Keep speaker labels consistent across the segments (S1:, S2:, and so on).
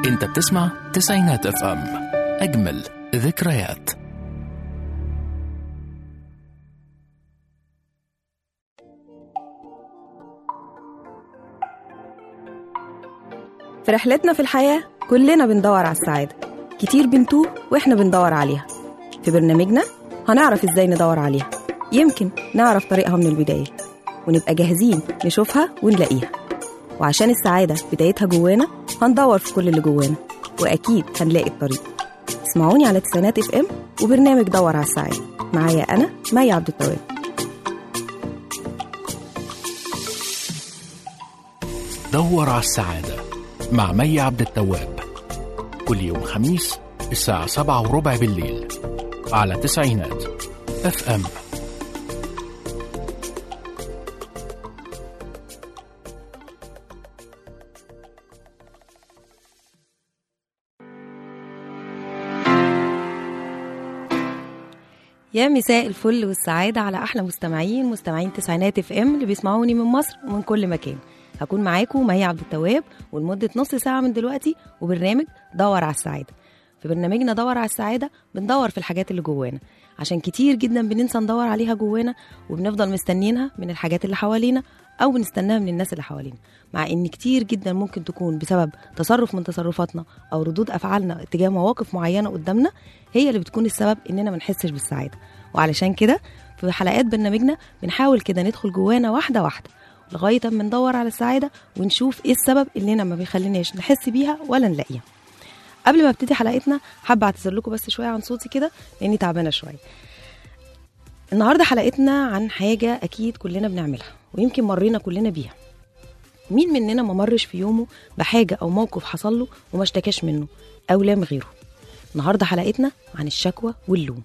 S1: انت بتسمع تسعينات اف ام اجمل ذكريات
S2: في رحلتنا في الحياة كلنا بندور على السعادة كتير بنتوه وإحنا بندور عليها في برنامجنا هنعرف إزاي ندور عليها يمكن نعرف طريقها من البداية ونبقى جاهزين نشوفها ونلاقيها وعشان السعادة بدايتها جوانا هندور في كل اللي جوانا وأكيد هنلاقي الطريق اسمعوني على تسعينات اف ام وبرنامج دور على السعادة معايا أنا مي عبد التواب
S1: دور على السعادة مع مي عبد التواب كل يوم خميس الساعة سبعة وربع بالليل على تسعينات اف ام
S2: يا مساء الفل والسعادة على أحلى مستمعين مستمعين تسعينات اف ام اللي بيسمعوني من مصر ومن كل مكان هكون معاكم مي عبد التواب ولمدة نص ساعة من دلوقتي وبرنامج دور على السعادة في برنامجنا دور على السعادة بندور في الحاجات اللي جوانا عشان كتير جدا بننسى ندور عليها جوانا وبنفضل مستنيينها من الحاجات اللي حوالينا أو بنستناها من الناس اللي حوالينا مع إن كتير جدا ممكن تكون بسبب تصرف من تصرفاتنا أو ردود أفعالنا اتجاه مواقف معينة قدامنا هي اللي بتكون السبب إننا ما نحسش بالسعادة وعلشان كده في حلقات برنامجنا بنحاول كده ندخل جوانا واحدة واحدة لغاية ما ندور على السعادة ونشوف ايه السبب اللي ما بيخليناش نحس بيها ولا نلاقيها قبل ما ابتدي حلقتنا حابة اعتذر لكم بس شوية عن صوتي كده لاني تعبانة شوية النهاردة حلقتنا عن حاجة أكيد كلنا بنعملها ويمكن مرينا كلنا بيها مين مننا ما مرش في يومه بحاجة أو موقف حصل له وما اشتكاش منه أو لام غيره النهاردة حلقتنا عن الشكوى واللوم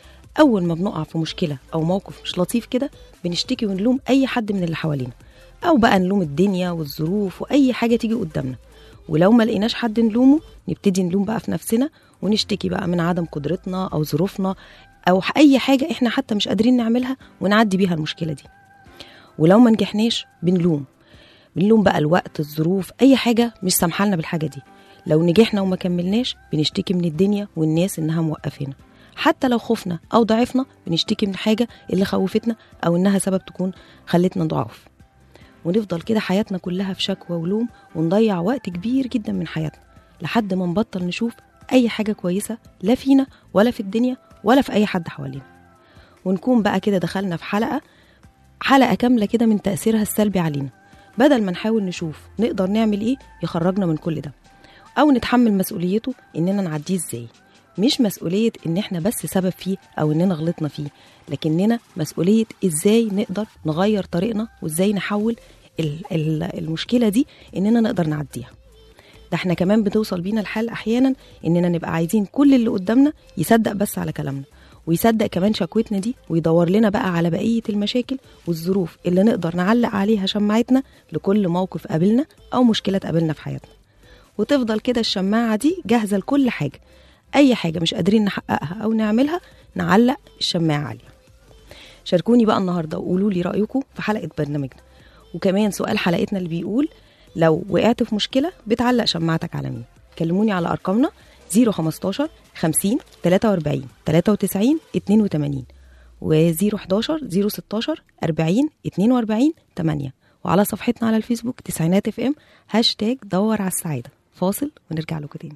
S2: أول ما بنقع في مشكلة أو موقف مش لطيف كده بنشتكي ونلوم أي حد من اللي حوالينا أو بقى نلوم الدنيا والظروف وأي حاجة تيجي قدامنا ولو ما لقيناش حد نلومه نبتدي نلوم بقى في نفسنا ونشتكي بقى من عدم قدرتنا أو ظروفنا أو أي حاجة إحنا حتى مش قادرين نعملها ونعدي بيها المشكلة دي ولو ما نجحناش بنلوم بنلوم بقى الوقت الظروف أي حاجة مش سامحالنا بالحاجة دي لو نجحنا وما كملناش بنشتكي من الدنيا والناس إنها موقفانا حتى لو خفنا أو ضعفنا بنشتكي من حاجة اللي خوفتنا أو إنها سبب تكون خلتنا ضعاف ونفضل كده حياتنا كلها في شكوى ولوم ونضيع وقت كبير جدا من حياتنا لحد ما نبطل نشوف أي حاجة كويسة لا فينا ولا في الدنيا ولا في أي حد حوالينا ونكون بقى كده دخلنا في حلقة حلقة كاملة كده من تأثيرها السلبي علينا بدل ما نحاول نشوف نقدر نعمل إيه يخرجنا من كل ده أو نتحمل مسؤوليته إننا نعديه إزاي مش مسؤولية إن إحنا بس سبب فيه أو إننا غلطنا فيه لكننا مسؤولية إزاي نقدر نغير طريقنا وإزاي نحول ال- ال- المشكلة دي إننا نقدر نعديها ده إحنا كمان بتوصل بينا الحال أحيانا إننا نبقى عايزين كل اللي قدامنا يصدق بس على كلامنا ويصدق كمان شكوتنا دي ويدور لنا بقى على بقية المشاكل والظروف اللي نقدر نعلق عليها شماعتنا لكل موقف قابلنا أو مشكلة تقابلنا في حياتنا وتفضل كده الشماعة دي جاهزة لكل حاجة أي حاجة مش قادرين نحققها أو نعملها نعلق الشماعة عليها شاركوني بقى النهاردة وقولوا لي رأيكم في حلقة برنامجنا وكمان سؤال حلقتنا اللي بيقول لو وقعت في مشكلة بتعلق شماعتك على مين كلموني على أرقامنا 015 50 43 93 82 و 011 016 40 42 8 وعلى صفحتنا على الفيسبوك تسعينات اف ام هاشتاج دور على السعادة فاصل ونرجع لكم تاني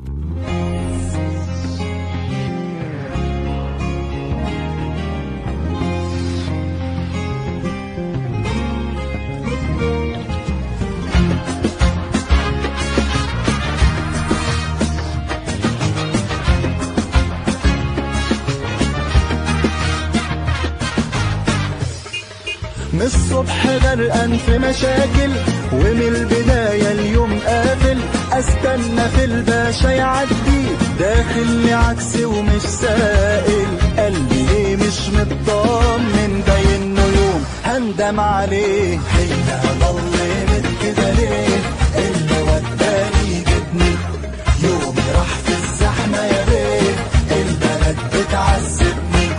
S3: من الصبح غرقان في مشاكل ومن البداية اليوم قافل استنى في الباشا يعدي داخل لي عكسي ومش سائل قلبي ليه مش مطمن باين يوم هندم عليه هي ضلمت كده ليه اللي وداني جبني يومي راح في الزحمة يا بيه البلد بتعذبني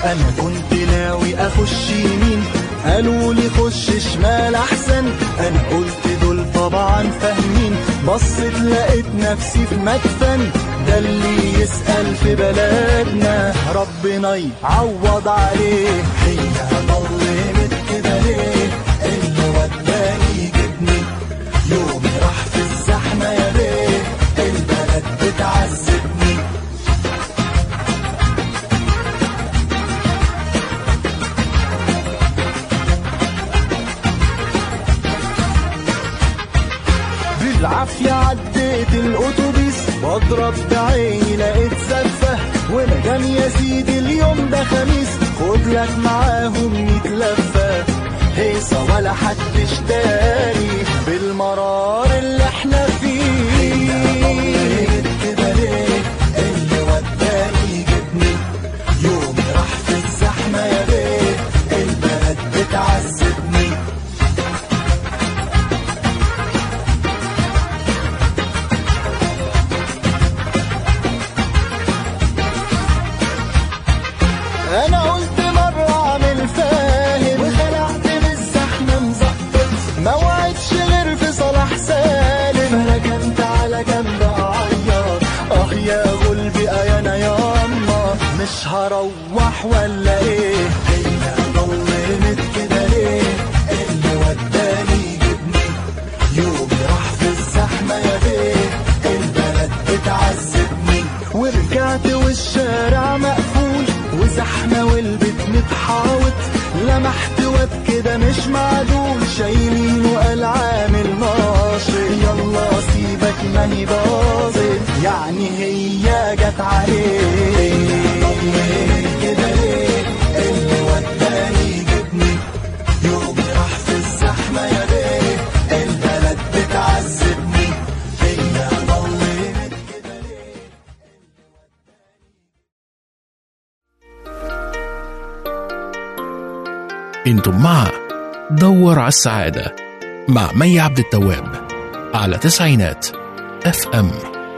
S3: انا كنت ناوي اخش يمين قالوا لي خش شمال احسن انا قلت دول طبعا فاهمين بصيت لقيت نفسي في مدفن ده اللي يسأل في بلدنا ربنا يعوض عليه هي ضلمت كده ليه اللي وداني يجيبني يومي راح في الزحمة يا بيه البلد بتعذبني بالعافية عديت الأتوبيس بضرب بعيني لقيت زفة ومدام يا سيدي اليوم ده خميس خد لك معاهم ميت لفة هيصة ولا حدش داري بالمرار اللي احنا فيه كده ليه اللي وداني يجيبني يومي راح في الزحمة يا بيه البلد بتعذبني انا قلت مرة اعمل فاهم وخلعت من الزحمة مزقط ما وعدش غير في صلاح سالم فركنت على جنب اعيط اه يا قلبي انا ياما مش هروح ولا ايه هي ضلمت كده ليه اللي وداني يجيبني يومي راح في الزحمة يا بيه البلد بتعذبني ورجعت والشارع مقفول وزحمة والبيت متحاوط لمحت واد كده مش معدول شايلين وقال عامل ناشط يلا سيبك ما هي باظت يعني هي جت عليه كده ليه اللي وداني يجيبني يومي راح في الزحمة يا بيه البلد بتعذبني هي ضلمت كده ليه
S1: انتم مع دور على السعادة مع مي عبد التواب على تسعينات اف ام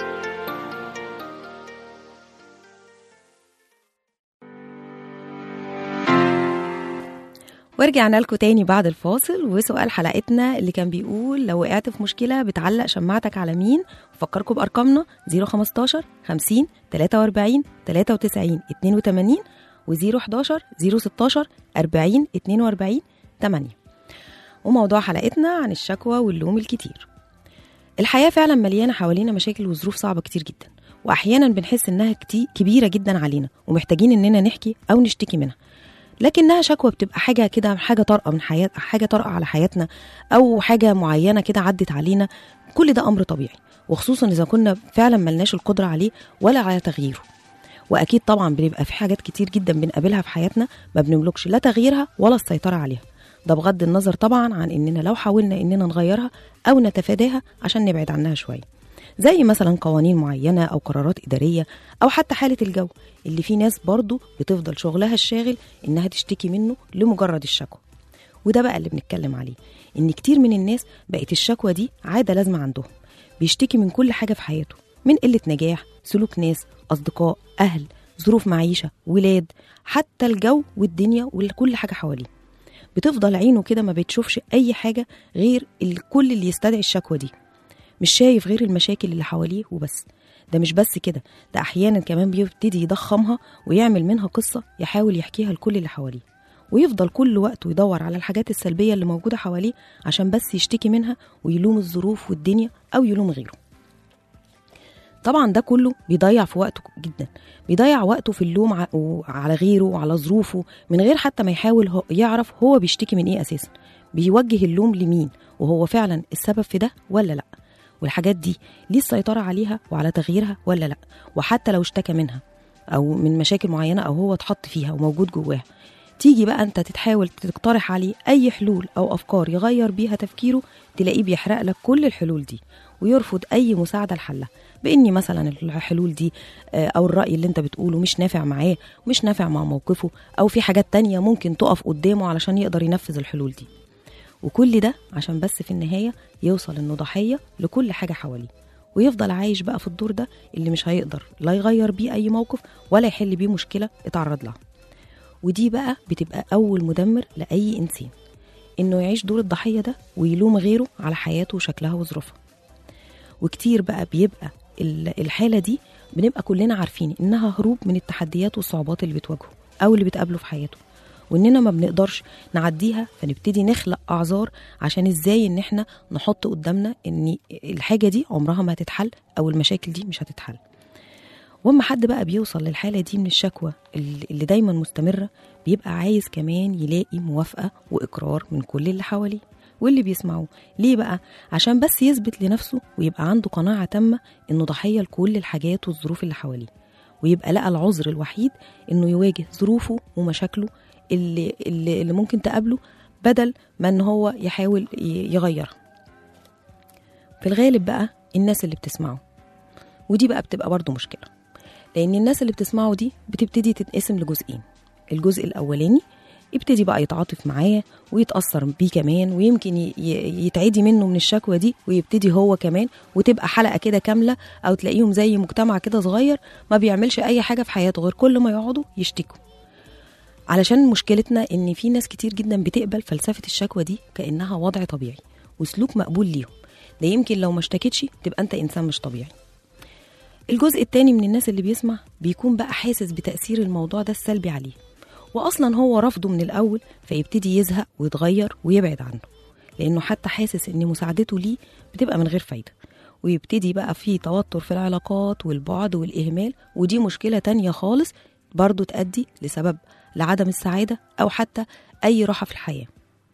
S2: ورجعنا لكم تاني بعد الفاصل وسؤال حلقتنا اللي كان بيقول لو وقعت في مشكلة بتعلق شماعتك على مين فكركم بأرقامنا 015 50 43 93 82 و011 016 40 42 8 وموضوع حلقتنا عن الشكوى واللوم الكتير الحياة فعلا مليانة حوالينا مشاكل وظروف صعبة كتير جدا وأحيانا بنحس إنها كتير كبيرة جدا علينا ومحتاجين إننا نحكي أو نشتكي منها لكنها شكوى بتبقى حاجة كده حاجة طارئة من حياة حاجة طارئة على حياتنا أو حاجة معينة كده عدت علينا كل ده أمر طبيعي وخصوصا إذا كنا فعلا ملناش القدرة عليه ولا على تغييره وأكيد طبعا بنبقى في حاجات كتير جدا بنقابلها في حياتنا ما بنملكش لا تغييرها ولا السيطرة عليها ده بغض النظر طبعا عن إننا لو حاولنا إننا نغيرها أو نتفاداها عشان نبعد عنها شوية زي مثلا قوانين معينة أو قرارات إدارية أو حتى حالة الجو اللي في ناس برضو بتفضل شغلها الشاغل إنها تشتكي منه لمجرد الشكوى وده بقى اللي بنتكلم عليه إن كتير من الناس بقت الشكوى دي عادة لازمة عندهم بيشتكي من كل حاجة في حياته من قلة نجاح سلوك ناس أصدقاء أهل ظروف معيشة ولاد حتى الجو والدنيا وكل حاجة حواليه بتفضل عينه كده ما بتشوفش أي حاجة غير الكل اللي يستدعي الشكوى دي مش شايف غير المشاكل اللي حواليه وبس ده مش بس كده ده احيانا كمان بيبتدي يضخمها ويعمل منها قصه يحاول يحكيها لكل اللي حواليه ويفضل كل وقته يدور على الحاجات السلبيه اللي موجوده حواليه عشان بس يشتكي منها ويلوم الظروف والدنيا او يلوم غيره طبعا ده كله بيضيع في وقته جدا بيضيع وقته في اللوم ع- على غيره وعلى ظروفه من غير حتى ما يحاول هو- يعرف هو بيشتكي من ايه اساسا بيوجه اللوم لمين وهو فعلا السبب في ده ولا لا والحاجات دي ليه السيطرة عليها وعلى تغييرها ولا لا وحتى لو اشتكى منها أو من مشاكل معينة أو هو اتحط فيها وموجود جواها تيجي بقى انت تتحاول تقترح عليه اي حلول او افكار يغير بيها تفكيره تلاقيه بيحرق لك كل الحلول دي ويرفض اي مساعده لحلها باني مثلا الحلول دي آه، او الراي اللي انت بتقوله مش نافع معاه مش نافع مع موقفه او في حاجات تانية ممكن تقف قدامه علشان يقدر ينفذ الحلول دي وكل ده عشان بس في النهاية يوصل انه ضحية لكل حاجة حواليه ويفضل عايش بقى في الدور ده اللي مش هيقدر لا يغير بيه أي موقف ولا يحل بيه مشكلة اتعرض لها ودي بقى بتبقى أول مدمر لأي إنسان إنه يعيش دور الضحية ده ويلوم غيره على حياته وشكلها وظروفها وكتير بقى بيبقى ال- الحالة دي بنبقى كلنا عارفين إنها هروب من التحديات والصعوبات اللي بتواجهه أو اللي بتقابله في حياته وإننا ما بنقدرش نعديها فنبتدي نخلق أعذار عشان إزاي إن إحنا نحط قدامنا إن الحاجة دي عمرها ما هتتحل أو المشاكل دي مش هتتحل واما حد بقى بيوصل للحاله دي من الشكوى اللي اللي دايما مستمره بيبقى عايز كمان يلاقي موافقه واقرار من كل اللي حواليه واللي بيسمعوه ليه بقى عشان بس يثبت لنفسه ويبقى عنده قناعه تامه انه ضحيه لكل الحاجات والظروف اللي حواليه ويبقى لقى العذر الوحيد انه يواجه ظروفه ومشاكله اللي اللي, اللي ممكن تقابله بدل ما ان هو يحاول ي- يغيرها في الغالب بقى الناس اللي بتسمعه ودي بقى بتبقى برضه مشكله لان الناس اللي بتسمعه دي بتبتدي تتقسم لجزئين الجزء الاولاني يبتدي بقى يتعاطف معاه ويتاثر بيه كمان ويمكن ي- ي- يتعدي منه من الشكوى دي ويبتدي هو كمان وتبقى حلقه كده كامله او تلاقيهم زي مجتمع كده صغير ما بيعملش اي حاجه في حياته غير كل ما يقعدوا يشتكوا علشان مشكلتنا ان في ناس كتير جدا بتقبل فلسفه الشكوى دي كانها وضع طبيعي وسلوك مقبول ليهم ده يمكن لو ما اشتكتش تبقى انت انسان مش طبيعي الجزء التاني من الناس اللي بيسمع بيكون بقى حاسس بتأثير الموضوع ده السلبي عليه وأصلا هو رفضه من الأول فيبتدي يزهق ويتغير ويبعد عنه لأنه حتى حاسس إن مساعدته ليه بتبقى من غير فايدة ويبتدي بقى في توتر في العلاقات والبعد والإهمال ودي مشكلة تانية خالص برضو تؤدي لسبب لعدم السعادة أو حتى أي راحة في الحياة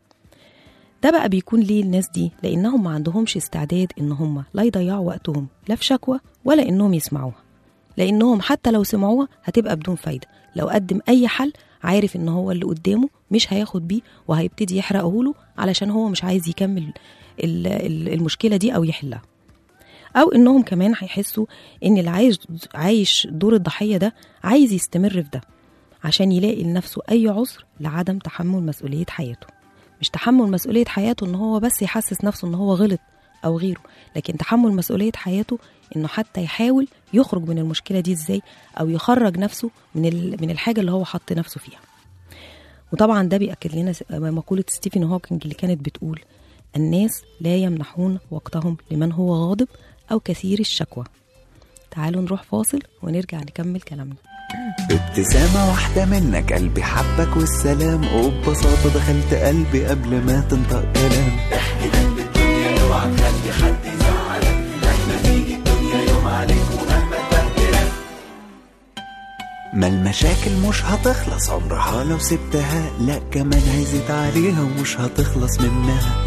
S2: ده بقى بيكون ليه الناس دي لانهم ما عندهمش استعداد ان هم لا يضيعوا وقتهم لا في شكوى ولا انهم يسمعوها لانهم حتى لو سمعوها هتبقى بدون فايده لو قدم اي حل عارف ان هو اللي قدامه مش هياخد بيه وهيبتدي يحرقه له علشان هو مش عايز يكمل ال- ال- المشكله دي او يحلها او انهم كمان هيحسوا ان اللي عايش عايش دور الضحيه ده عايز يستمر في ده عشان يلاقي لنفسه اي عذر لعدم تحمل مسؤوليه حياته مش تحمل مسؤولية حياته ان هو بس يحسس نفسه ان هو غلط او غيره لكن تحمل مسؤولية حياته انه حتى يحاول يخرج من المشكلة دي ازاي او يخرج نفسه من ال- من الحاجة اللي هو حط نفسه فيها وطبعا ده بيأكد لنا س- مقولة ستيفن هوكينج اللي كانت بتقول الناس لا يمنحون وقتهم لمن هو غاضب أو كثير الشكوى تعالوا نروح فاصل ونرجع نكمل كلامنا
S4: ابتسامة واحدة منك قلبي حبك والسلام وببساطة دخلت قلبي قبل ما تنطق كلام ما المشاكل مش هتخلص عمرها لو سبتها لا كمان هيزيد عليها ومش هتخلص منها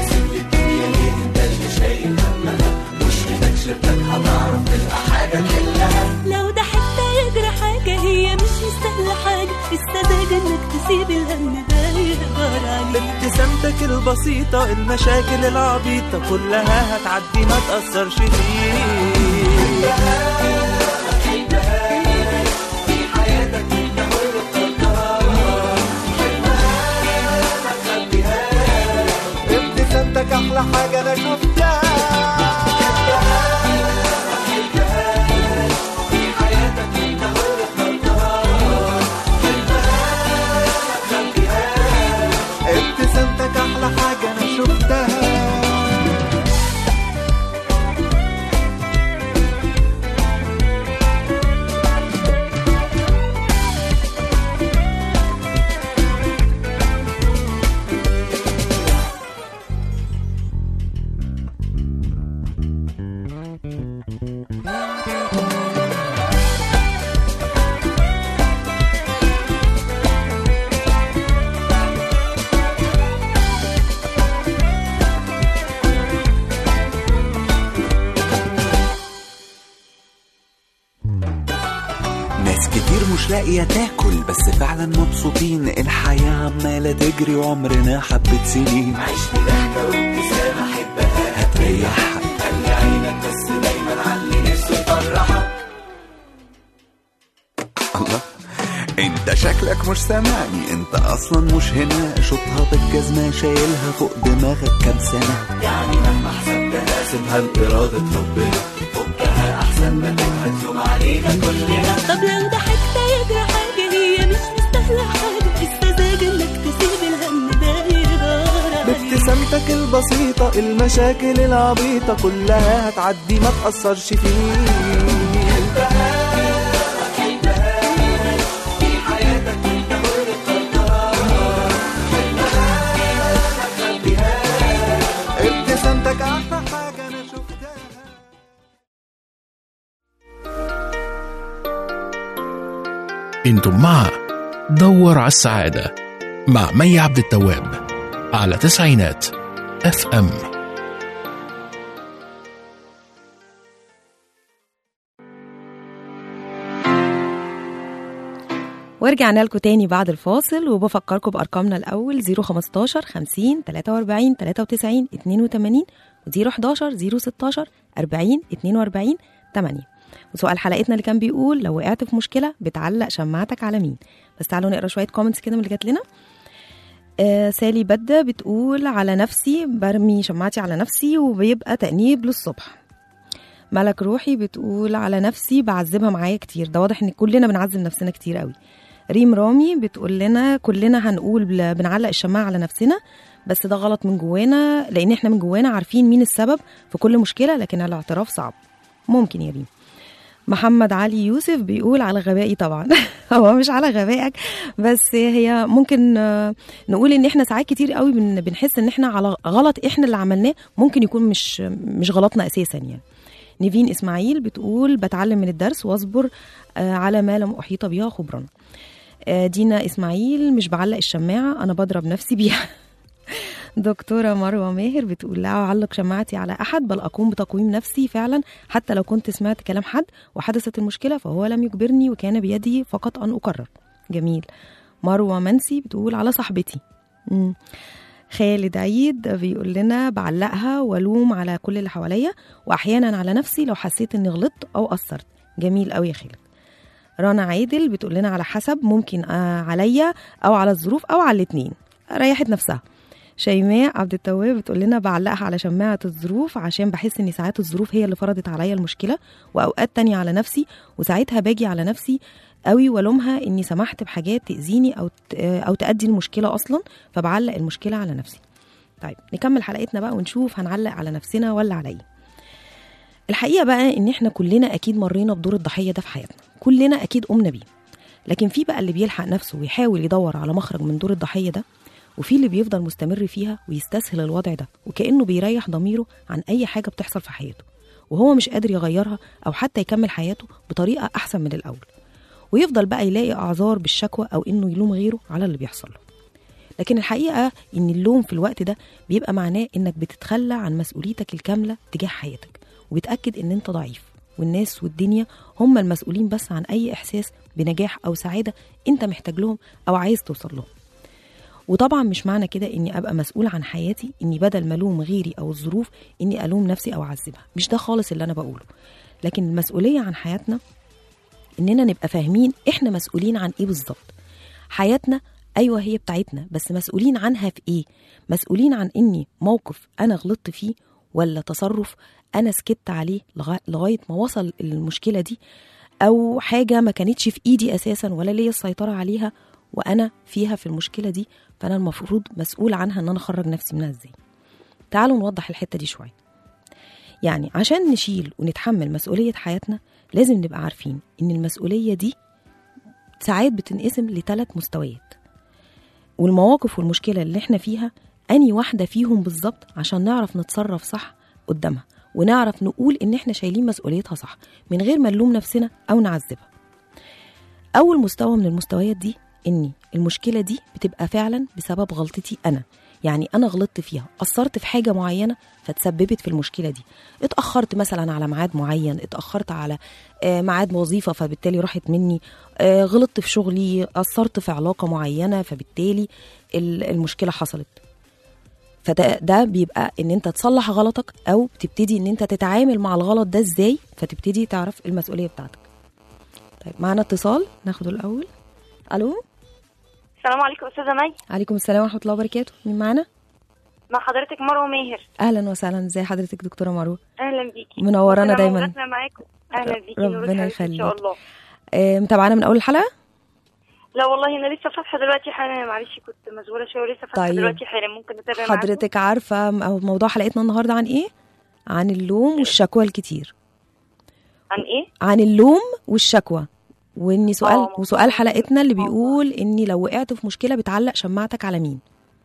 S5: لو ده حتى يجرى حاجة هي مش مستاهلة حاجة السذاجة انك تسيب الهم ده يكبر عليك
S6: ابتسامتك البسيطة المشاكل العبيطة كلها هتعدي ما تأثرش فيك ابتسامتك أحلى حاجة أنا شفتها ابتسامتك أحلى حاجة أنا شفتها
S4: ناس كتير مش لاقية تاكل بس فعلا مبسوطين الحياة عمالة تجري وعمرنا حبة سنين عيش بضحكة وابتسامة حبها هتريحها خلي عينك بس دايما علي نفسه يفرحها الله انت شكلك مش سامعني انت اصلا مش هنا شوطها بالجزمة شايلها فوق دماغك كام سنة يعني مهما حسبتها سيبها بإرادة ربنا فكها احسن ما تبقى تلوم علينا كلنا
S5: طب لو ده حتى يجرى حاجة هي مش مستاهلة حاجة
S6: البسيطة المشاكل العبيطة كلها هتعدي ما تأثرش فيك ابتسامتك أحلى حاجة أنا شفتها
S1: انتم مع دور على السعادة مع مي عبد التواب على تسعينات اف ام
S2: ورجعنا لكم تاني بعد الفاصل وبفكركم بأرقامنا الأول 015 50 43 93 82 و 011 016 40 42 8 وسؤال حلقتنا اللي كان بيقول لو وقعت في مشكلة بتعلق شماعتك على مين بس تعالوا نقرا شوية كومنتس كده من اللي جات لنا آه سالي بدة بتقول على نفسي برمي شماعتي على نفسي وبيبقى تأنيب للصبح ملك روحي بتقول على نفسي بعذبها معايا كتير ده واضح ان كلنا بنعذب نفسنا كتير قوي ريم رامي بتقول لنا كلنا هنقول بل- بنعلق الشماعة على نفسنا بس ده غلط من جوانا لان احنا من جوانا عارفين مين السبب في كل مشكلة لكن الاعتراف صعب ممكن يا ريم محمد علي يوسف بيقول على غبائي طبعا هو مش على غبائك بس هي ممكن آه، نقول ان احنا ساعات كتير قوي بن- بنحس ان احنا على غلط احنا اللي عملناه ممكن يكون مش مش غلطنا اساسا يعني نيفين اسماعيل بتقول بتعلم من الدرس واصبر آه، على ما لم احيط بها خبرا آه، دينا اسماعيل مش بعلق الشماعه انا بضرب نفسي بيها دكتورة مروة ماهر بتقول لا أعلق شماعتي على أحد بل أقوم بتقويم نفسي فعلا حتى لو كنت سمعت كلام حد وحدثت المشكلة فهو لم يجبرني وكان بيدي فقط أن أقرر جميل مروة منسي بتقول على صاحبتي مم. خالد عيد بيقول لنا بعلقها والوم على كل اللي حواليا واحيانا على نفسي لو حسيت اني غلطت او قصرت جميل قوي يا خالد رنا عادل بتقول لنا على حسب ممكن آه عليا او على الظروف او على الاثنين ريحت نفسها شيماء عبد التواب بتقول لنا بعلقها على شماعة الظروف عشان بحس ان ساعات الظروف هي اللي فرضت عليا المشكلة واوقات تانية على نفسي وساعتها باجي على نفسي قوي والومها اني سمحت بحاجات تاذيني او ت- او تؤدي المشكله اصلا فبعلق المشكله على نفسي طيب نكمل حلقتنا بقى ونشوف هنعلق على نفسنا ولا على ايه الحقيقه بقى ان احنا كلنا اكيد مرينا بدور الضحيه ده في حياتنا كلنا اكيد قمنا بيه لكن في بقى اللي بيلحق نفسه ويحاول يدور على مخرج من دور الضحيه ده وفي اللي بيفضل مستمر فيها ويستسهل الوضع ده وكانه بيريح ضميره عن اي حاجه بتحصل في حياته وهو مش قادر يغيرها او حتى يكمل حياته بطريقه احسن من الاول ويفضل بقى يلاقي اعذار بالشكوى او انه يلوم غيره على اللي بيحصل له لكن الحقيقه ان اللوم في الوقت ده بيبقى معناه انك بتتخلى عن مسؤوليتك الكامله تجاه حياتك وبتاكد ان انت ضعيف والناس والدنيا هم المسؤولين بس عن اي احساس بنجاح او سعاده انت محتاج لهم او عايز توصل لهم وطبعا مش معنى كده اني ابقى مسؤول عن حياتي اني بدل ما الوم غيري او الظروف اني الوم نفسي او اعذبها مش ده خالص اللي انا بقوله لكن المسؤوليه عن حياتنا اننا نبقى فاهمين احنا مسؤولين عن ايه بالظبط حياتنا ايوه هي بتاعتنا بس مسؤولين عنها في ايه مسؤولين عن اني موقف انا غلطت فيه ولا تصرف انا سكت عليه لغا- لغايه ما وصل المشكله دي او حاجه ما كانتش في ايدي اساسا ولا ليا السيطره عليها وانا فيها في المشكله دي فانا المفروض مسؤول عنها ان انا اخرج نفسي منها ازاي تعالوا نوضح الحته دي شويه يعني عشان نشيل ونتحمل مسؤوليه حياتنا لازم نبقى عارفين ان المسؤوليه دي ساعات بتنقسم لثلاث مستويات والمواقف والمشكله اللي احنا فيها اني واحده فيهم بالظبط عشان نعرف نتصرف صح قدامها ونعرف نقول ان احنا شايلين مسؤوليتها صح من غير ما نلوم نفسنا او نعذبها اول مستوى من المستويات دي اني المشكله دي بتبقى فعلا بسبب غلطتي انا يعني انا غلطت فيها قصرت في حاجه معينه فتسببت في المشكله دي اتاخرت مثلا على ميعاد معين اتاخرت على آه، ميعاد وظيفه فبالتالي راحت مني آه، غلطت في شغلي قصرت في علاقه معينه فبالتالي ال- المشكله حصلت فده ده بيبقى ان انت تصلح غلطك او بتبتدي ان انت تتعامل مع الغلط ده ازاي فتبتدي تعرف المسؤوليه بتاعتك طيب معانا اتصال ناخده الاول الو
S7: السلام عليكم استاذه مي
S2: عليكم السلام ورحمه الله وبركاته مين معانا
S7: مع حضرتك مروه ماهر
S2: اهلا وسهلا ازي حضرتك دكتوره مروه
S7: اهلا بيكي
S2: منورانا
S7: كل
S2: دايما.
S7: موجاتنا معاكم اهلا بيكي
S2: ربنا
S7: نور الحبيب ان
S2: يخليك.
S7: شاء الله
S2: آه، متابعانا من اول الحلقه
S7: لا والله انا لسه فاتحه دلوقتي حالا معلش كنت مشغوله شويه ولسه فاتحه
S2: طيب.
S7: دلوقتي حالا ممكن نتابع معاكم؟
S2: حضرتك عارفه م- موضوع حلقتنا النهارده عن ايه عن اللوم والشكوى الكتير
S7: عن ايه
S2: عن اللوم والشكوى واني سؤال
S7: آه، موضوع-
S2: وسؤال حلقتنا اللي
S7: موضوع.
S2: بيقول اني لو وقعت في مشكله بتعلق شماعتك على مين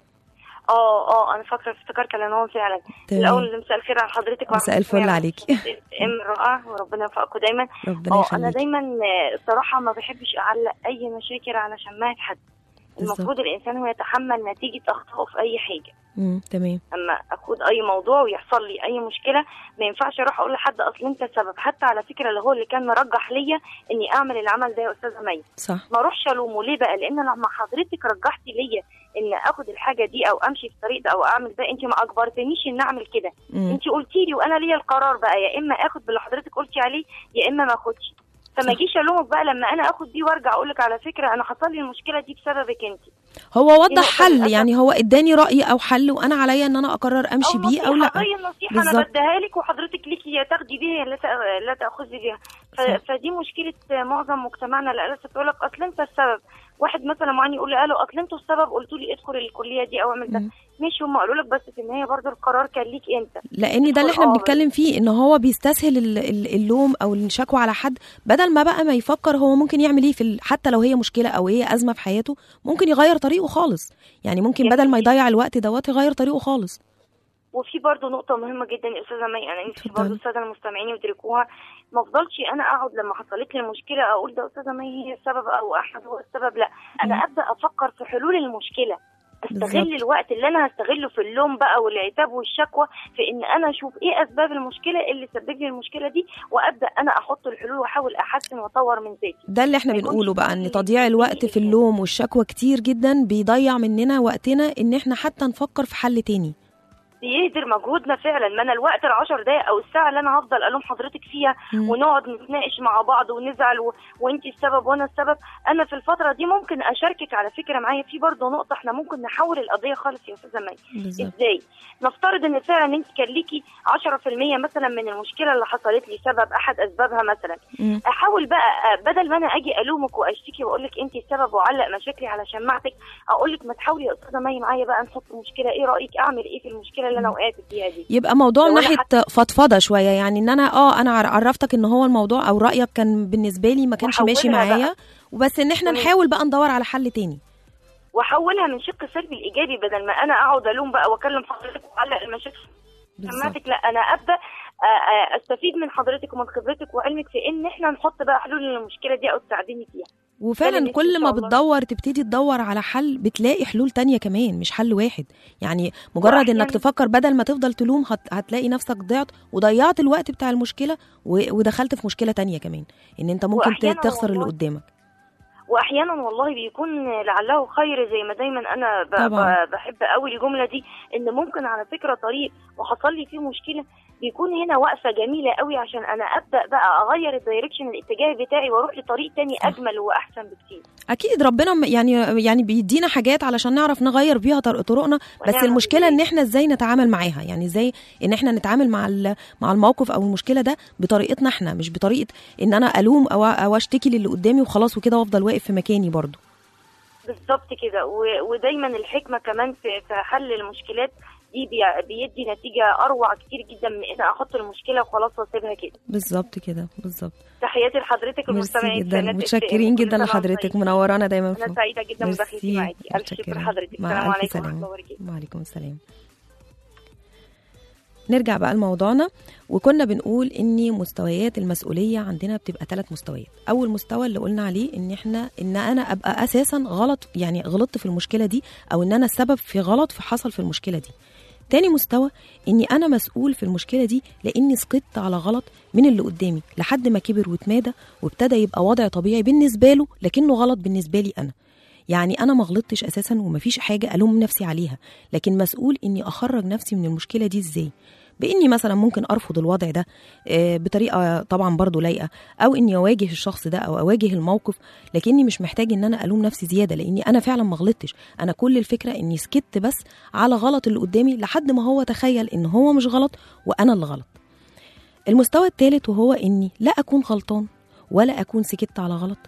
S7: اه اه انا فاكره افتكرت كلامهم فعلا
S2: تمام.
S7: الاول مساء الخير على حضرتك وعلى
S2: مساء الفل
S7: المستمعين.
S2: عليكي.
S7: ام رائع وربنا يوفقكم دايما
S2: ربنا
S7: اه انا
S2: يخليك
S7: دايما آه، الصراحه ما بحبش اعلق اي مشاكل على شماعه حد
S2: بالظبط.
S7: المفروض الانسان هو يتحمل نتيجه اخطائه في اي حاجه
S2: مم، تمام
S7: اما اخد اي موضوع ويحصل لي اي مشكله ما ينفعش اروح اقول لحد اصل انت السبب حتى على فكره اللي هو اللي كان مرجح ليا اني اعمل العمل ده يا استاذه مي
S2: صح
S7: ما اروحش الومه ليه بقى لان لما حضرتك رجحتي ليا ان اخد الحاجه دي او امشي في الطريق ده او اعمل ده انت ما اجبرتنيش ان اعمل كده
S2: مم.
S7: انت قلتي لي وانا ليا القرار بقى يا اما اخد باللي حضرتك قلتي عليه يا اما ما اخدش فما
S2: صح.
S7: اجيش الومك بقى لما انا اخد دي وارجع اقول لك على فكره انا حصل لي المشكله دي بسببك انت
S2: هو
S7: دي
S2: وضح
S7: نقطة
S2: حل
S7: للأسف.
S2: يعني هو اداني راي او حل وانا عليا ان انا اقرر امشي بيه او لا
S7: زي النصيحه انا
S2: بالظبط.
S7: بديها لك وحضرتك ليكي يا تاخدي بيها يا لا تأ- لا تاخذي بيها ف...
S2: صح.
S7: فدي مشكله معظم مجتمعنا للاسف يقول لك اصل انت السبب واحد مثلا معين يقول لي قالوا اصل انتوا السبب قلتوا لي ادخل الكليه دي او اعمل ده
S2: مم.
S7: ماشي هم قالوا لك بس في النهايه برضو القرار كان ليك انت
S2: لان ده اللي احنا
S7: آه،
S2: بنتكلم فيه ان هو بيستسهل ال- ال- اللوم او الشكوى على حد بدل ما بقى ما يفكر هو ممكن يعمل ايه في ال- حتى لو هي مشكله او هي ازمه في حياته ممكن يغير طريقه خالص يعني ممكن
S7: يعني
S2: بدل ما يضيع الوقت دوت يغير طريقه خالص
S7: وفي برضو نقطة مهمة جدا يا أستاذة مي أنا نفسي
S2: اتفضلي.
S7: برضو السادة المستمعين يدركوها ما افضلش أنا أقعد لما حصلت لي المشكلة أقول ده أستاذة مي هي السبب أو أحمد هو السبب لا أنا
S2: مم.
S7: أبدأ أفكر في حلول المشكلة
S2: بالظبط.
S7: استغل الوقت اللي انا هستغله في اللوم بقى والعتاب والشكوى في ان انا اشوف ايه اسباب المشكله اللي سبب لي المشكله دي وابدا انا احط الحلول واحاول احسن واطور من ذاتي
S2: ده اللي احنا
S7: ما يكونش
S2: بنقوله بقى ان
S7: في-
S2: تضييع الوقت في
S7: في-
S2: اللوم والشكوى كتير جدا بيضيع مننا وقتنا ان احنا حتى نفكر في حل تاني
S7: بيهدر مجهودنا فعلا ما انا الوقت العشر دقايق او الساعه اللي انا هفضل الوم حضرتك فيها
S2: مم.
S7: ونقعد نتناقش مع بعض ونزعل و... وانت السبب وانا السبب انا في الفتره دي ممكن اشاركك على فكره معايا في برضه نقطه احنا ممكن نحول القضيه خالص يا استاذه مي
S2: بالظبط
S7: ازاي نفترض ان فعلا انت كان ليكي 10% مثلا من المشكله اللي حصلت لي سبب احد اسبابها مثلا
S2: مم.
S7: احاول بقى آه، بدل ما انا اجي الومك واشتكي واقول لك انت السبب واعلق مشاكلي على شماعتك اقول لك ما تحاولي يا استاذه مي معايا بقى نحط مشكله ايه رايك اعمل ايه في المشكله اللي انا وقعت فيها دي
S2: يبقى موضوع من
S7: لو أنا
S2: ناحيه فضفضه شويه يعني ان انا اه انا عر- عرفتك ان هو الموضوع او رايك كان بالنسبه لي ما كانش ماشي
S7: وأحولها بقى.
S2: معايا وبس ان احنا
S7: تمام.
S2: نحاول بقى ندور على حل تاني
S7: واحولها من شق سلبي لايجابي بدل ما انا اقعد الوم بقى واكلم حضرتك واعلق المشاكل
S2: بالظبط
S7: سمعتك لا انا ابدا آه، آه، استفيد من حضرتك ومن خبرتك وعلمك في ان احنا نحط بقى حلول للمشكله دي او تساعديني فيها
S2: وفعلا
S7: بالنسبة
S2: كل
S7: إن
S2: ما
S7: شاء الله.
S2: بتدور تبتدي تدور على حل بتلاقي حلول تانية كمان مش حل واحد يعني مجرد انك
S7: وأحياناً-
S2: تفكر بدل ما تفضل تلوم هت... هتلاقي نفسك ضيعت وضيعت الوقت بتاع المشكله و... ودخلت في مشكله تانية كمان ان انت ممكن ت-
S7: وأحياناً
S2: تخسر اللي
S7: والله
S2: قدامك
S7: واحيانا والله بيكون لعله خير زي ما دايما انا ب...
S2: طبعاً.
S7: ب... بحب قوي الجمله دي ان ممكن على فكره طريق وحصل لي فيه مشكله بيكون هنا وقفه جميله قوي عشان انا ابدا بقى اغير الدايركشن الاتجاه بتاعي واروح لطريق تاني
S2: صح.
S7: اجمل واحسن بكتير
S2: اكيد ربنا م- يعني يعني بيدينا حاجات علشان نعرف نغير بيها طر- طرقنا بس
S7: ونعمل
S2: المشكله
S7: إزاي.
S2: ان احنا ازاي نتعامل معاها يعني ازاي ان احنا نتعامل مع ال- مع الموقف او المشكله ده بطريقتنا احنا مش بطريقه ان انا الوم او او اشتكي للي قدامي وخلاص وكده وافضل واقف في مكاني برضو
S7: بالظبط كده و... ودايما الحكمه كمان في, في حل المشكلات دي بي... بيدي نتيجه اروع كتير جدا من ان احط المشكله وخلاص واسيبها كده
S2: بالظبط كده بالظبط
S7: تحياتي لحضرتك
S2: ميرسي
S7: المستمعين
S2: جدا
S7: سنة
S2: متشكرين
S7: FM.
S2: جدا
S7: كل سنة
S2: لحضرتك
S7: وأنتم
S2: منورانا دايما
S7: طيبين. انا
S2: في
S7: سعيده جدا بمداخلتي
S2: ميرسي
S7: معاكي الف شكر
S2: متشكرة.
S7: لحضرتك
S2: مع
S7: السلام
S2: ألف
S7: عليكم ورحمه
S2: سلامة.
S7: الله وبركاته
S2: وعليكم السلام نرجع بقى لموضوعنا وكنا بنقول ان مستويات المسؤوليه عندنا بتبقى ثلاث مستويات اول مستوى اللي قلنا عليه ان احنا ان انا ابقى اساسا غلط يعني غلطت في المشكله دي او ان انا السبب في غلط في حصل في المشكله دي تاني مستوى اني انا مسؤول في المشكله دي لاني سقطت على غلط من اللي قدامي لحد ما كبر واتمادى وابتدى يبقى وضع طبيعي بالنسبه له لكنه غلط بالنسبه لي انا يعني انا ما غلطتش اساسا ومفيش حاجه الوم نفسي عليها لكن مسؤول اني اخرج نفسي من المشكله دي ازاي باني مثلا ممكن ارفض الوضع ده آه، بطريقه طبعا برضو لايقه او اني اواجه الشخص ده او اواجه الموقف لكني مش محتاج ان انا الوم نفسي زياده لاني انا فعلا ما غلطتش انا كل الفكره اني سكت بس على غلط اللي قدامي لحد ما هو تخيل ان هو مش غلط وانا اللي غلط المستوى الثالث وهو اني لا اكون غلطان ولا اكون سكت على غلط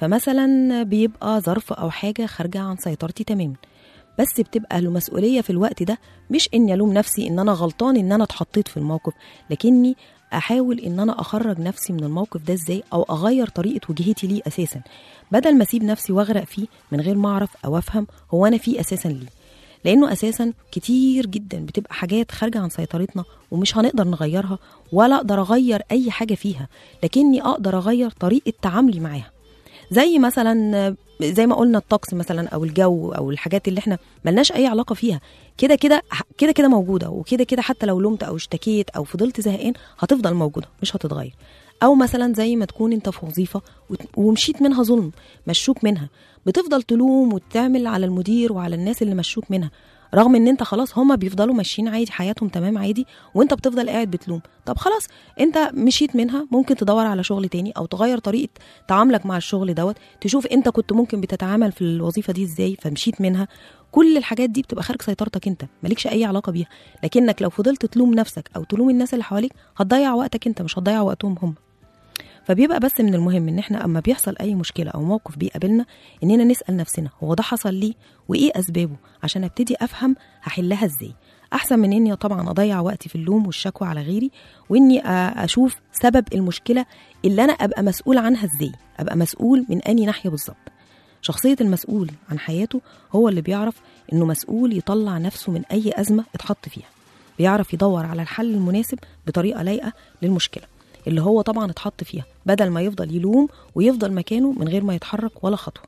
S2: فمثلا بيبقى ظرف او حاجه خارجه عن سيطرتي تماما بس بتبقى له مسؤوليه في الوقت ده مش اني الوم نفسي ان انا غلطان ان انا اتحطيت في الموقف لكني احاول ان انا اخرج نفسي من الموقف ده ازاي او اغير طريقه وجهتي ليه اساسا بدل ما اسيب نفسي واغرق فيه من غير ما اعرف او افهم هو انا فيه اساسا ليه لانه اساسا كتير جدا بتبقى حاجات خارجه عن سيطرتنا ومش هنقدر نغيرها ولا اقدر اغير اي حاجه فيها لكني اقدر اغير طريقه تعاملي معاها زي مثلا زي ما قلنا الطقس مثلا او الجو او الحاجات اللي احنا ملناش اي علاقه فيها كده كده كده كده موجوده وكده كده حتى لو لومت او اشتكيت او فضلت زهقان هتفضل موجوده مش هتتغير او مثلا زي ما تكون انت في وظيفه وت- ومشيت منها ظلم مشوك منها بتفضل تلوم وتعمل على المدير وعلى الناس اللي مشوك منها رغم ان انت خلاص هما بيفضلوا ماشيين عادي حياتهم تمام عادي وانت بتفضل قاعد بتلوم طب خلاص انت مشيت منها ممكن تدور على شغل تاني او تغير طريقه تعاملك مع الشغل دوت تشوف انت كنت ممكن بتتعامل في الوظيفه دي ازاي فمشيت منها كل الحاجات دي بتبقى خارج سيطرتك انت مالكش اي علاقه بيها لكنك لو فضلت تلوم نفسك او تلوم الناس اللي حواليك هتضيع وقتك انت مش هتضيع وقتهم هم فبيبقى بس من المهم ان احنا اما بيحصل اي مشكله او موقف بيقابلنا اننا نسال نفسنا هو ده حصل ليه وايه اسبابه عشان ابتدي افهم هحلها ازاي احسن من اني طبعا اضيع وقتي في اللوم والشكوى على غيري واني أ- اشوف سبب المشكله اللي انا ابقى مسؤول عنها ازاي ابقى مسؤول من اني ناحيه بالظبط شخصيه المسؤول عن حياته هو اللي بيعرف انه مسؤول يطلع نفسه من اي ازمه اتحط فيها بيعرف يدور على الحل المناسب بطريقه لايقه للمشكله اللي هو طبعا اتحط فيها بدل ما يفضل يلوم ويفضل مكانه من غير ما يتحرك ولا خطوه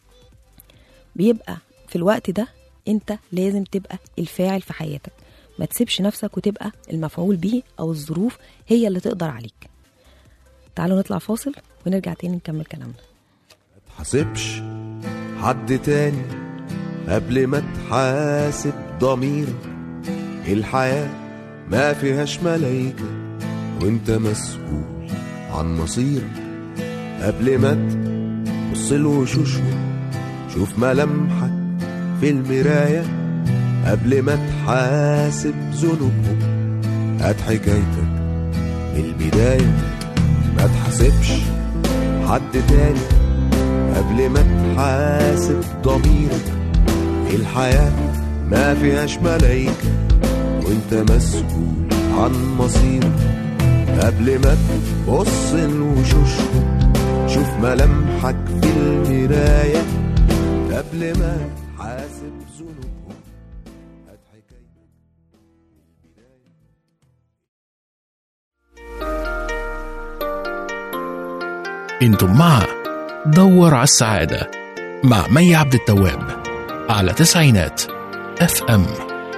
S2: بيبقى في الوقت ده انت لازم تبقى الفاعل في حياتك ما تسيبش نفسك وتبقى المفعول به او الظروف هي اللي تقدر عليك تعالوا نطلع فاصل ونرجع تاني نكمل كلامنا
S8: تحاسبش حد تاني قبل ما تحاسب ضميرك الحياة ما فيهاش ملايكة وانت مسؤول عن مصيرك قبل ما تبص لوشوشهم شوف ملامحك في المراية قبل ما تحاسب ذنوبهم هات حكايتك من البداية ما تحاسبش حد تاني قبل ما تحاسب ضميرك الحياة ما فيهاش ملايكة وانت مسؤول عن مصيرك قبل ما تبص لوشوشهم شوف ملامحك في المراية قبل ما تحاسب ذنوبهم هات حكايتك
S1: انتم مع دور على السعادة مع مي عبد التواب على تسعينات اف ام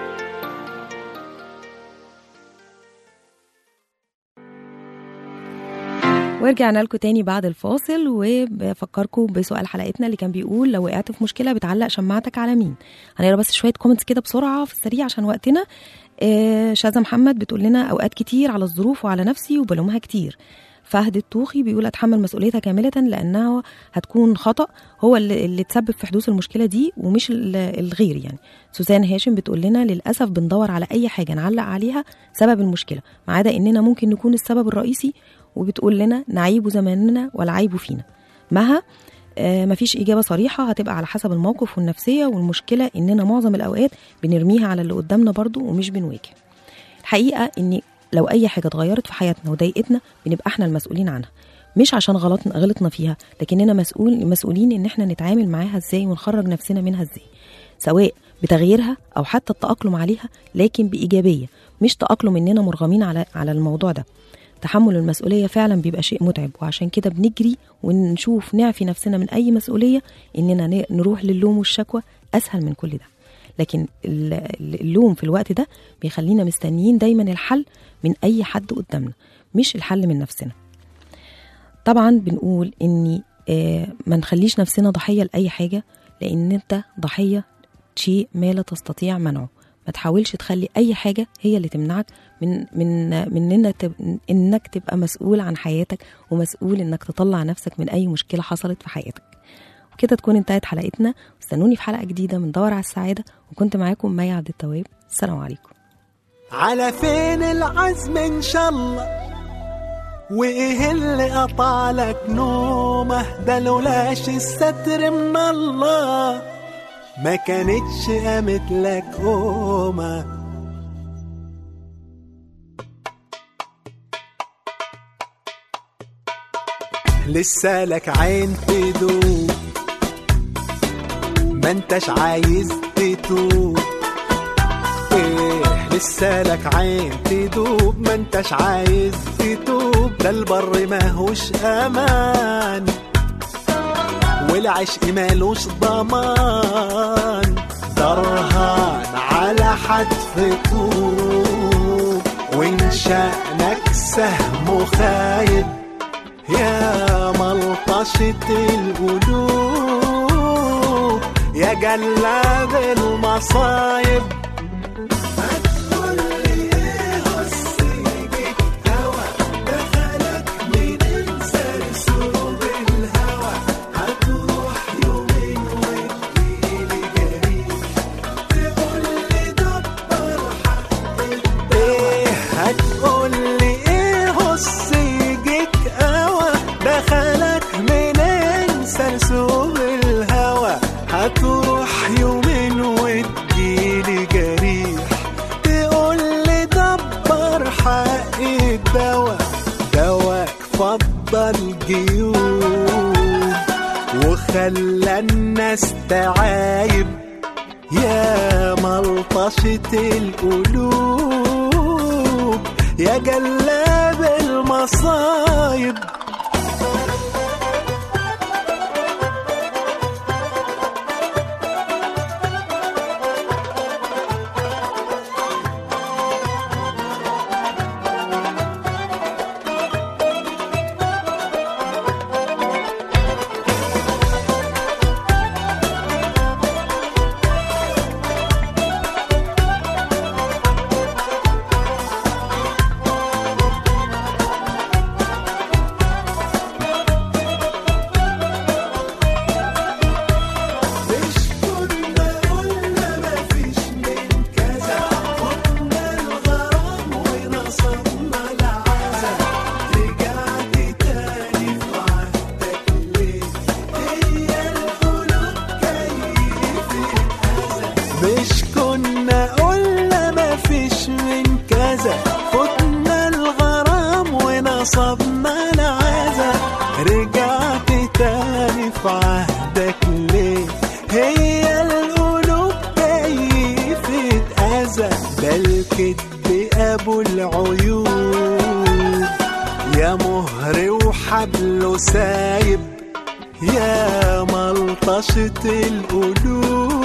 S2: ورجعنا لكم تاني بعد الفاصل وبفكركم بسؤال حلقتنا اللي كان بيقول لو وقعت في مشكله بتعلق شماعتك على مين هنقرا بس شويه كومنتس كده بسرعه في السريع عشان وقتنا آه، شاذة محمد بتقول لنا اوقات كتير على الظروف وعلى نفسي وبلومها كتير فهد الطوخي بيقول اتحمل مسؤوليتها كامله لانها هتكون خطا هو اللي, اللي تسبب في حدوث المشكله دي ومش ال- الغير يعني سوزان هاشم بتقول لنا للاسف بندور على اي حاجه نعلق عليها سبب المشكله ما عدا اننا ممكن نكون السبب الرئيسي وبتقول لنا نعيب زماننا والعيب فينا مها آه مفيش إجابة صريحة هتبقى على حسب الموقف والنفسية والمشكلة إننا معظم الأوقات بنرميها على اللي قدامنا برضو ومش بنواجه الحقيقة إن لو أي حاجة اتغيرت في حياتنا وضايقتنا بنبقى إحنا المسؤولين عنها مش عشان غلطنا غلطنا فيها لكننا مسؤول مسؤولين إن إحنا نتعامل معاها إزاي ونخرج نفسنا منها إزاي سواء بتغييرها أو حتى التأقلم عليها لكن بإيجابية مش تأقلم إننا مرغمين على على الموضوع ده تحمل المسؤولية فعلا بيبقى شيء متعب وعشان كده بنجري ونشوف نعفي نفسنا من أي مسؤولية إننا ن- نروح للوم والشكوى أسهل من كل ده لكن ال- ال- اللوم في الوقت ده بيخلينا مستنيين دايما الحل من أي حد قدامنا مش الحل من نفسنا طبعا بنقول إني آه ما نخليش نفسنا ضحية لأي حاجة لأن أنت ضحية شيء ما لا تستطيع منعه ما تحاولش تخلي اي حاجه هي اللي تمنعك من من من انك تب- انك تبقى مسؤول عن حياتك ومسؤول انك تطلع نفسك من اي مشكله حصلت في حياتك وكده تكون انتهت حلقتنا واستنوني في حلقه جديده من دور على السعاده وكنت معاكم مي عبد التواب السلام عليكم
S3: على فين العزم ان شاء الله
S9: وايه اللي قطع لك نومه ده لولاش الستر من الله ما كانتش قامت لك قومه لسه لك عين تدوب ما انتش عايز تتوب ايه لسه لك عين تدوب ما انتش عايز تتوب ده البر ماهوش امان والعشق مالوش ضمان درهان على حتف طوب وان شأنك سهم خايب يا ملطشة القلوب يا جلاد المصايب ايه هتقول لي ايه هص يجيك قوى دخلك منين سرسوب الهوى هتروح يومين وتجيلي جريح تقول لي دبر حق الدواء دواك فضل جيوب وخلى الناس تعايب يا ملطشة القلوب يا جلاب المصايب مش كنا قلنا مفيش من كذا فتنا الغرام ونصبنا العزا رجعت تاني في عهدك ليه هي القلوب كيفة أذى ده الكدب أبو العيوب يا مهر وحبله سايب يا ملطشة القلوب